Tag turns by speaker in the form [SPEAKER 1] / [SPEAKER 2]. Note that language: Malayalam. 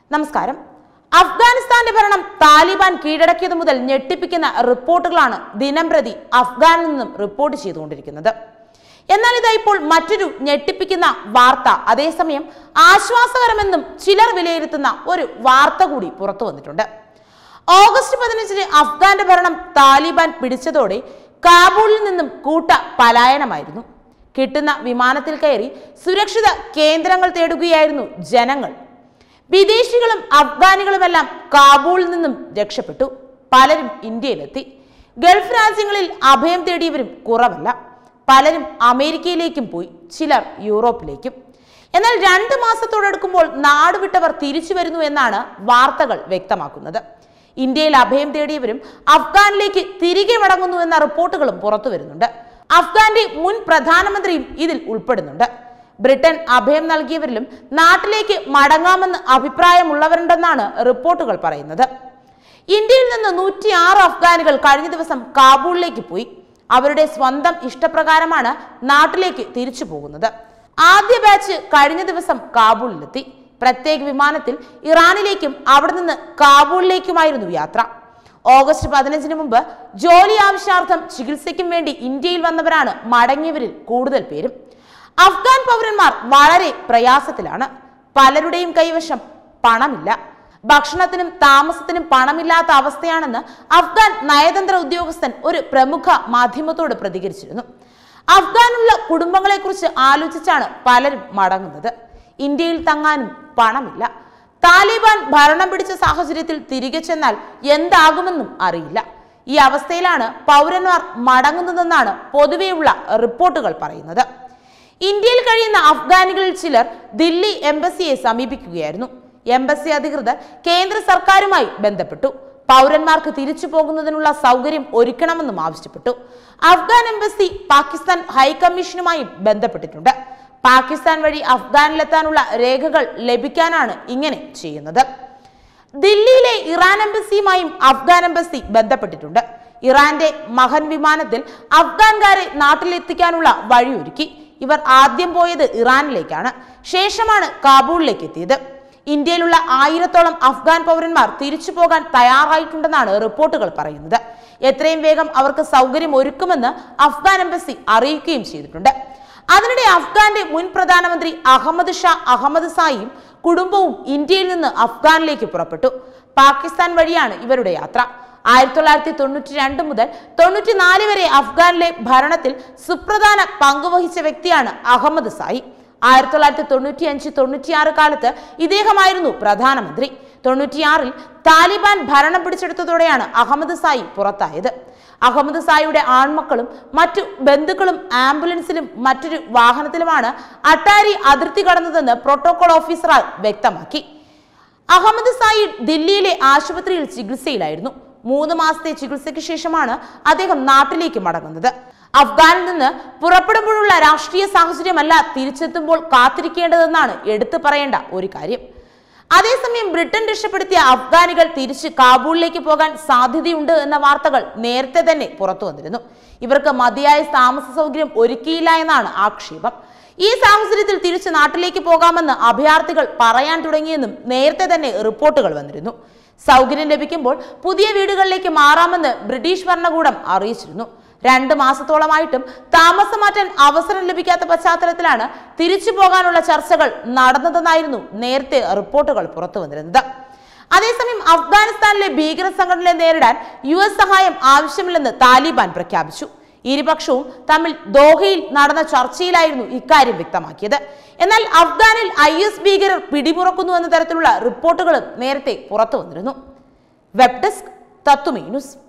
[SPEAKER 1] നമസ്കാരം അഫ്ഗാനിസ്ഥാന്റെ ഭരണം താലിബാൻ കീഴടക്കിയത് മുതൽ ഞെട്ടിപ്പിക്കുന്ന റിപ്പോർട്ടുകളാണ് ദിനംപ്രതി അഫ്ഗാനിൽ നിന്നും റിപ്പോർട്ട് ചെയ്തുകൊണ്ടിരിക്കുന്നത് എന്നാൽ ഇതാ ഇപ്പോൾ മറ്റൊരു ഞെട്ടിപ്പിക്കുന്ന വാർത്ത അതേസമയം ആശ്വാസകരമെന്നും ചിലർ വിലയിരുത്തുന്ന ഒരു വാർത്ത കൂടി പുറത്തു വന്നിട്ടുണ്ട് ഓഗസ്റ്റ് പതിനഞ്ചിന് അഫ്ഗാന്റെ ഭരണം താലിബാൻ പിടിച്ചതോടെ കാബൂളിൽ നിന്നും കൂട്ട പലായനമായിരുന്നു കിട്ടുന്ന വിമാനത്തിൽ കയറി സുരക്ഷിത കേന്ദ്രങ്ങൾ തേടുകയായിരുന്നു ജനങ്ങൾ വിദേശികളും അഫ്ഗാനികളുമെല്ലാം കാബൂളിൽ നിന്നും രക്ഷപ്പെട്ടു പലരും ഇന്ത്യയിലെത്തി ഗൾഫ് രാജ്യങ്ങളിൽ അഭയം തേടിയവരും കുറവല്ല പലരും അമേരിക്കയിലേക്കും പോയി ചിലർ യൂറോപ്പിലേക്കും എന്നാൽ രണ്ട് മാസത്തോടടുക്കുമ്പോൾ നാടുവിട്ടവർ തിരിച്ചു വരുന്നു എന്നാണ് വാർത്തകൾ വ്യക്തമാക്കുന്നത് ഇന്ത്യയിൽ അഭയം തേടിയവരും അഫ്ഗാനിലേക്ക് തിരികെ മടങ്ങുന്നു എന്ന റിപ്പോർട്ടുകളും പുറത്തു വരുന്നുണ്ട് അഫ്ഗാന്റെ മുൻ പ്രധാനമന്ത്രിയും ഇതിൽ ഉൾപ്പെടുന്നുണ്ട് ബ്രിട്ടൻ അഭയം നൽകിയവരിലും നാട്ടിലേക്ക് മടങ്ങാമെന്ന് അഭിപ്രായമുള്ളവരുണ്ടെന്നാണ് റിപ്പോർട്ടുകൾ പറയുന്നത് ഇന്ത്യയിൽ നിന്ന് നൂറ്റി ആറ് അഫ്ഗാനികൾ കഴിഞ്ഞ ദിവസം കാബൂളിലേക്ക് പോയി അവരുടെ സ്വന്തം ഇഷ്ടപ്രകാരമാണ് നാട്ടിലേക്ക് തിരിച്ചു പോകുന്നത് ആദ്യ ബാച്ച് കഴിഞ്ഞ ദിവസം കാബൂളിലെത്തി പ്രത്യേക വിമാനത്തിൽ ഇറാനിലേക്കും അവിടെ നിന്ന് കാബൂളിലേക്കുമായിരുന്നു യാത്ര ഓഗസ്റ്റ് പതിനഞ്ചിന് മുമ്പ് ജോലി ആവശ്യാർത്ഥം ചികിത്സയ്ക്കും വേണ്ടി ഇന്ത്യയിൽ വന്നവരാണ് മടങ്ങിയവരിൽ കൂടുതൽ പേരും അഫ്ഗാൻ പൗരന്മാർ വളരെ പ്രയാസത്തിലാണ് പലരുടെയും കൈവശം പണമില്ല ഭക്ഷണത്തിനും താമസത്തിനും പണമില്ലാത്ത അവസ്ഥയാണെന്ന് അഫ്ഗാൻ നയതന്ത്ര ഉദ്യോഗസ്ഥൻ ഒരു പ്രമുഖ മാധ്യമത്തോട് പ്രതികരിച്ചിരുന്നു അഫ്ഗാനുള്ള കുടുംബങ്ങളെക്കുറിച്ച് ആലോചിച്ചാണ് പലരും മടങ്ങുന്നത് ഇന്ത്യയിൽ തങ്ങാനും പണമില്ല താലിബാൻ ഭരണം പിടിച്ച സാഹചര്യത്തിൽ തിരികെ ചെന്നാൽ എന്താകുമെന്നും അറിയില്ല ഈ അവസ്ഥയിലാണ് പൗരന്മാർ മടങ്ങുന്നതെന്നാണ് പൊതുവെയുള്ള റിപ്പോർട്ടുകൾ പറയുന്നത് ഇന്ത്യയിൽ കഴിയുന്ന അഫ്ഗാനികളിൽ ചിലർ ദില്ലി എംബസിയെ സമീപിക്കുകയായിരുന്നു എംബസി അധികൃതർ കേന്ദ്ര സർക്കാരുമായി ബന്ധപ്പെട്ടു പൗരന്മാർക്ക് തിരിച്ചു പോകുന്നതിനുള്ള സൗകര്യം ഒരുക്കണമെന്നും ആവശ്യപ്പെട്ടു അഫ്ഗാൻ എംബസി പാകിസ്ഥാൻ ഹൈക്കമ്മീഷനുമായും ബന്ധപ്പെട്ടിട്ടുണ്ട് പാകിസ്ഥാൻ വഴി അഫ്ഗാനിലെത്താനുള്ള രേഖകൾ ലഭിക്കാനാണ് ഇങ്ങനെ ചെയ്യുന്നത് ദില്ലിയിലെ ഇറാൻ എംബസിയുമായും അഫ്ഗാൻ എംബസി ബന്ധപ്പെട്ടിട്ടുണ്ട് ഇറാന്റെ മഹൻ വിമാനത്തിൽ അഫ്ഗാൻകാരെ നാട്ടിലെത്തിക്കാനുള്ള വഴിയൊരുക്കി ഇവർ ആദ്യം പോയത് ഇറാനിലേക്കാണ് ശേഷമാണ് കാബൂളിലേക്ക് എത്തിയത് ഇന്ത്യയിലുള്ള ആയിരത്തോളം അഫ്ഗാൻ പൗരന്മാർ തിരിച്ചു പോകാൻ തയ്യാറായിട്ടുണ്ടെന്നാണ് റിപ്പോർട്ടുകൾ പറയുന്നത് എത്രയും വേഗം അവർക്ക് സൗകര്യം ഒരുക്കുമെന്ന് അഫ്ഗാൻ എംബസി അറിയിക്കുകയും ചെയ്തിട്ടുണ്ട് അതിനിടെ അഫ്ഗാന്റെ മുൻ പ്രധാനമന്ത്രി അഹമ്മദ് ഷാ അഹമ്മദ് സായിയും കുടുംബവും ഇന്ത്യയിൽ നിന്ന് അഫ്ഗാനിലേക്ക് പുറപ്പെട്ടു പാകിസ്ഥാൻ വഴിയാണ് ഇവരുടെ യാത്ര ആയിരത്തി തൊള്ളായിരത്തി തൊണ്ണൂറ്റി രണ്ട് മുതൽ തൊണ്ണൂറ്റിനാല് വരെ അഫ്ഗാനിലെ ഭരണത്തിൽ സുപ്രധാന പങ്കുവഹിച്ച വ്യക്തിയാണ് അഹമ്മദ് സായി ആയിരത്തി തൊള്ളായിരത്തി തൊണ്ണൂറ്റി അഞ്ച് തൊണ്ണൂറ്റിയാറ് കാലത്ത് ഇദ്ദേഹമായിരുന്നു പ്രധാനമന്ത്രി തൊണ്ണൂറ്റിയാറിൽ താലിബാൻ ഭരണം പിടിച്ചെടുത്തതോടെയാണ് അഹമ്മദ് സായി പുറത്തായത് അഹമ്മദ് സായിയുടെ ആൺമക്കളും മറ്റു ബന്ധുക്കളും ആംബുലൻസിലും മറ്റൊരു വാഹനത്തിലുമാണ് അട്ടാരി അതിർത്തി കടന്നതെന്ന് പ്രോട്ടോകോൾ ഓഫീസറാൽ വ്യക്തമാക്കി അഹമ്മദ് സായി ദില്ലിയിലെ ആശുപത്രിയിൽ ചികിത്സയിലായിരുന്നു മൂന്ന് മാസത്തെ ചികിത്സയ്ക്ക് ശേഷമാണ് അദ്ദേഹം നാട്ടിലേക്ക് മടങ്ങുന്നത് അഫ്ഗാനിൽ നിന്ന് പുറപ്പെടുമ്പോഴുള്ള രാഷ്ട്രീയ സാഹചര്യമല്ല തിരിച്ചെത്തുമ്പോൾ കാത്തിരിക്കേണ്ടതെന്നാണ് എടുത്തു പറയേണ്ട ഒരു കാര്യം അതേസമയം ബ്രിട്ടൻ രക്ഷപ്പെടുത്തിയ അഫ്ഗാനികൾ തിരിച്ച് കാബൂളിലേക്ക് പോകാൻ സാധ്യതയുണ്ട് എന്ന വാർത്തകൾ നേരത്തെ തന്നെ പുറത്തു വന്നിരുന്നു ഇവർക്ക് മതിയായ താമസ സൗകര്യം ഒരുക്കിയില്ല എന്നാണ് ആക്ഷേപം ഈ സാഹചര്യത്തിൽ തിരിച്ച് നാട്ടിലേക്ക് പോകാമെന്ന് അഭയാർത്ഥികൾ പറയാൻ തുടങ്ങിയെന്നും നേരത്തെ തന്നെ റിപ്പോർട്ടുകൾ വന്നിരുന്നു സൗകര്യം ലഭിക്കുമ്പോൾ പുതിയ വീടുകളിലേക്ക് മാറാമെന്ന് ബ്രിട്ടീഷ് ഭരണകൂടം അറിയിച്ചിരുന്നു രണ്ട് മാസത്തോളമായിട്ടും താമസം മാറ്റാൻ അവസരം ലഭിക്കാത്ത പശ്ചാത്തലത്തിലാണ് തിരിച്ചു പോകാനുള്ള ചർച്ചകൾ നടന്നതെന്നായിരുന്നു നേരത്തെ റിപ്പോർട്ടുകൾ പുറത്തു വന്നിരുന്നത് അതേസമയം അഫ്ഗാനിസ്ഥാനിലെ ഭീകര സംഘടനയെ നേരിടാൻ യു എസ് സഹായം ആവശ്യമില്ലെന്ന് താലിബാൻ പ്രഖ്യാപിച്ചു ഇരുപക്ഷവും തമ്മിൽ ദോഹയിൽ നടന്ന ചർച്ചയിലായിരുന്നു ഇക്കാര്യം വ്യക്തമാക്കിയത് എന്നാൽ അഫ്ഗാനിൽ ഐ എസ് ഭീകരർ പിടിമുറക്കുന്നു എന്ന തരത്തിലുള്ള റിപ്പോർട്ടുകളും നേരത്തെ പുറത്തു വന്നിരുന്നു വെബ് ഡെസ്ക് തത്തുമീ ന്യൂസ്